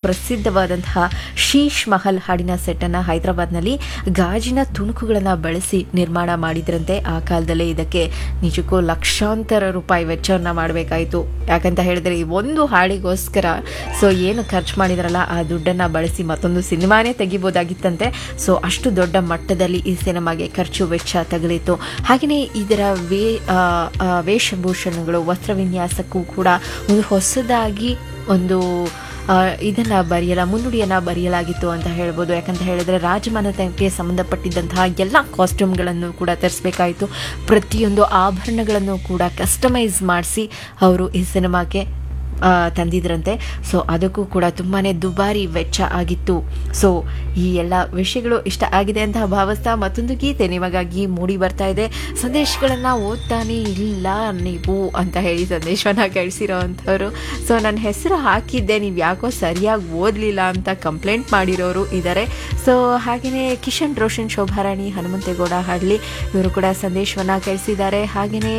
ಪ್ರಸಿದ್ಧವಾದಂತಹ ಶೀಶ್ ಮಹಲ್ ಹಾಡಿನ ಸೆಟ್ಟನ್ನು ಹೈದರಾಬಾದ್ನಲ್ಲಿ ಗಾಜಿನ ತುಣುಕುಗಳನ್ನು ಬಳಸಿ ನಿರ್ಮಾಣ ಮಾಡಿದ್ರಂತೆ ಆ ಕಾಲದಲ್ಲೇ ಇದಕ್ಕೆ ನಿಜಕ್ಕೂ ಲಕ್ಷಾಂತರ ರೂಪಾಯಿ ವೆಚ್ಚವನ್ನು ಮಾಡಬೇಕಾಯಿತು ಯಾಕಂತ ಹೇಳಿದ್ರೆ ಈ ಒಂದು ಹಾಡಿಗೋಸ್ಕರ ಸೊ ಏನು ಖರ್ಚು ಮಾಡಿದ್ರಲ್ಲ ಆ ದುಡ್ಡನ್ನು ಬಳಸಿ ಮತ್ತೊಂದು ಸಿನಿಮಾನೇ ತೆಗಿಬೋದಾಗಿತ್ತಂತೆ ಸೊ ಅಷ್ಟು ದೊಡ್ಡ ಮಟ್ಟದಲ್ಲಿ ಈ ಸಿನಿಮಾಗೆ ಖರ್ಚು ವೆಚ್ಚ ತಗಲಿತ್ತು ಹಾಗೆಯೇ ಇದರ ವೇ ಆ, ಆ, ವೇಷಭೂಷಣಗಳು ವಸ್ತ್ರವಿನ್ಯಾಸಕ್ಕೂ ಕೂಡ ಒಂದು ಹೊಸದಾಗಿ ಒಂದು ಆ, ಇದನ್ನ ಬರೆಯಲ ಮುನ್ನುಡಿಯನ್ನ ಬರೆಯಲಾಗಿತ್ತು ಅಂತ ಹೇಳ್ಬೋದು ಯಾಕಂತ ಹೇಳಿದ್ರೆ ರಾಜಮಾನತನಕ್ಕೆ ಸಂಬಂಧಪಟ್ಟಿದ್ದಂತಹ ಎಲ್ಲ ಕಾಸ್ಟ್ಯೂಮ್ಗಳನ್ನು ಕೂಡ ತರಿಸ್ಬೇಕಾಯಿತು ಪ್ರತಿಯೊಂದು ಆಭರಣಗಳನ್ನು ಕೂಡ ಕಸ್ಟಮೈಸ್ ಮಾಡಿಸಿ ಅವರು ಈ ಸಿನಿಮಾಗೆ ಆ, ತಂದಿದ್ರಂತೆ ಸೊ ಅದಕ್ಕೂ ಕೂಡ ತುಂಬಾ ದುಬಾರಿ ವೆಚ್ಚ ಆಗಿತ್ತು ಸೊ ಈ ಎಲ್ಲ ವಿಷಯಗಳು ಇಷ್ಟ ಆಗಿದೆ ಅಂತ ಭಾವಿಸ್ತಾ ಮತ್ತೊಂದು ಗೀತೆ ನಿಮಗಾಗಿ ಮೂಡಿ ಬರ್ತಾ ಇದೆ ಸಂದೇಶಗಳನ್ನು ಓದ್ತಾನೆ ಇಲ್ಲ ನೀವು ಅಂತ ಹೇಳಿ ಸಂದೇಶವನ್ನು ಕಳಿಸಿರೋ ಅಂಥವ್ರು ಸೊ ನನ್ನ ಹೆಸರು ಹಾಕಿದ್ದೆ ನೀವು ಯಾಕೋ ಸರಿಯಾಗಿ ಓದಲಿಲ್ಲ ಅಂತ ಕಂಪ್ಲೇಂಟ್ ಮಾಡಿರೋರು ಇದ್ದಾರೆ ಸೊ ಹಾಗೆಯೇ ಕಿಶನ್ ರೋಷನ್ ಶೋಭಾರಾಣಿ ಹನುಮಂತೇಗೌಡ ಹಳ್ಳಿ ಇವರು ಕೂಡ ಸಂದೇಶವನ್ನು ಕಳಿಸಿದ್ದಾರೆ ಹಾಗೆಯೇ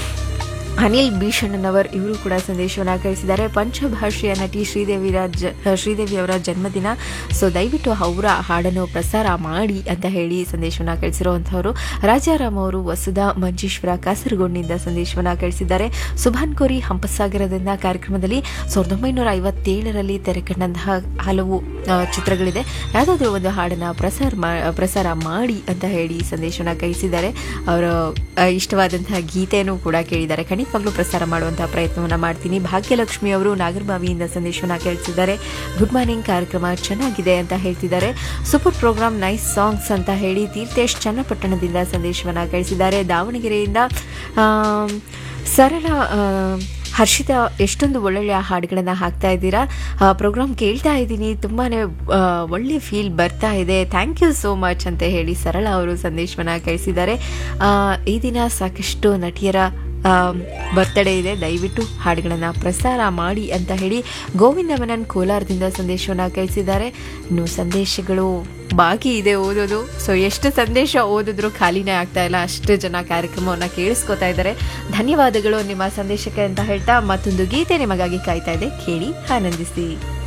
ಅನಿಲ್ ಭೀಷಣ್ಣನವರ್ ಇವರು ಕೂಡ ಸಂದೇಶವನ್ನು ಕಳಿಸಿದ್ದಾರೆ ಪಂಚಭಾಷೆಯ ನಟಿ ಶ್ರೀದೇವಿರ ಜ ಶ್ರೀದೇವಿಯವರ ಜನ್ಮದಿನ ಸೊ ದಯವಿಟ್ಟು ಅವರ ಹಾಡನ್ನು ಪ್ರಸಾರ ಮಾಡಿ ಅಂತ ಹೇಳಿ ಸಂದೇಶವನ್ನು ಕಳಿಸಿರುವಂಥವರು ರಾಜಾರಾಮ್ ಅವರು ವಸುಧಾ ಮಂಜೇಶ್ವರ ಕಾಸರಗೋಡಿನಿಂದ ಸಂದೇಶವನ್ನು ಕಳಿಸಿದ್ದಾರೆ ಸುಭಾನ್ ಕೋರಿ ಹಂಪಸಾಗರದಿಂದ ಕಾರ್ಯಕ್ರಮದಲ್ಲಿ ಸಾವಿರದ ಒಂಬೈನೂರ ಐವತ್ತೇಳರಲ್ಲಿ ತೆರೆ ಕಂಡಂತಹ ಹಲವು ಆ, ಚಿತ್ರಗಳಿದೆ ಯಾವುದಾದ್ರೂ ಒಂದು ಹಾಡನ್ನು ಪ್ರಸಾರ ಮಾ ಪ್ರಸಾರ ಮಾಡಿ ಅಂತ ಹೇಳಿ ಸಂದೇಶವನ್ನು ಕಳಿಸಿದ್ದಾರೆ ಅವರು ಆ, ಇಷ್ಟವಾದಂತಹ ಗೀತೆಯನ್ನು ಕೂಡ ಕೇಳಿದ್ದಾರೆ ಖಂಡಿತವಾಗ್ಲೂ ಪ್ರಸಾರ ಮಾಡುವಂತಹ ಪ್ರಯತ್ನವನ್ನು ಮಾಡ್ತೀನಿ ಭಾಗ್ಯಲಕ್ಷ್ಮಿ ಅವರು ನಾಗರಬಾವಿಯಿಂದ ಸಂದೇಶವನ್ನು ಕೇಳಿಸಿದ್ದಾರೆ ಗುಡ್ ಮಾರ್ನಿಂಗ್ ಕಾರ್ಯಕ್ರಮ ಚೆನ್ನಾಗಿದೆ ಅಂತ ಹೇಳ್ತಿದ್ದಾರೆ ಸೂಪರ್ ಪ್ರೋಗ್ರಾಮ್ ನೈಸ್ ಸಾಂಗ್ಸ್ ಅಂತ ಹೇಳಿ ತೀರ್ಥೇಶ್ ಚನ್ನಪಟ್ಟಣದಿಂದ ಸಂದೇಶವನ್ನು ಕಳಿಸಿದ್ದಾರೆ ದಾವಣಗೆರೆಯಿಂದ ಆಮ್, ಸರಳ ಆ, ಹರ್ಷಿತಾ ಎಷ್ಟೊಂದು ಒಳ್ಳೊಳ್ಳೆಯ ಹಾಡುಗಳನ್ನು ಹಾಕ್ತಾ ಇದ್ದೀರಾ ಪ್ರೋಗ್ರಾಮ್ ಕೇಳ್ತಾ ಇದ್ದೀನಿ ತುಂಬಾ ಒಳ್ಳೆ ಫೀಲ್ ಬರ್ತಾ ಇದೆ ಥ್ಯಾಂಕ್ ಯು ಸೋ ಮಚ್ ಅಂತ ಹೇಳಿ ಸರಳ ಅವರು ಸಂದೇಶವನ್ನು ಕಳಿಸಿದ್ದಾರೆ ಆ, ಈ ದಿನ ಸಾಕಷ್ಟು ನಟಿಯರ ಬರ್ತ್ಡೇ ಇದೆ ದಯವಿಟ್ಟು ಹಾಡುಗಳನ್ನು ಪ್ರಸಾರ ಮಾಡಿ ಅಂತ ಹೇಳಿ ಗೋವಿಂದ ಮೆನನ್ ಕೋಲಾರದಿಂದ ಸಂದೇಶವನ್ನು ಕಳಿಸಿದ್ದಾರೆ ಇನ್ನು ಸಂದೇಶಗಳು ಬಾಕಿ ಇದೆ ಓದೋದು ಸೊ ಎಷ್ಟು ಸಂದೇಶ ಓದಿದ್ರು ಖಾಲಿನೇ ಆಗ್ತಾ ಇಲ್ಲ ಅಷ್ಟು ಜನ ಕಾರ್ಯಕ್ರಮವನ್ನು ಕೇಳಿಸ್ಕೊತಾ ಇದ್ದಾರೆ ಧನ್ಯವಾದಗಳು ನಿಮ್ಮ ಸಂದೇಶಕ್ಕೆ ಅಂತ ಹೇಳ್ತಾ ಮತ್ತೊಂದು ಗೀತೆ ನಿಮಗಾಗಿ ಕಾಯ್ತಾ ಇದೆ ಕೇಳಿ ಆನಂದಿಸಿ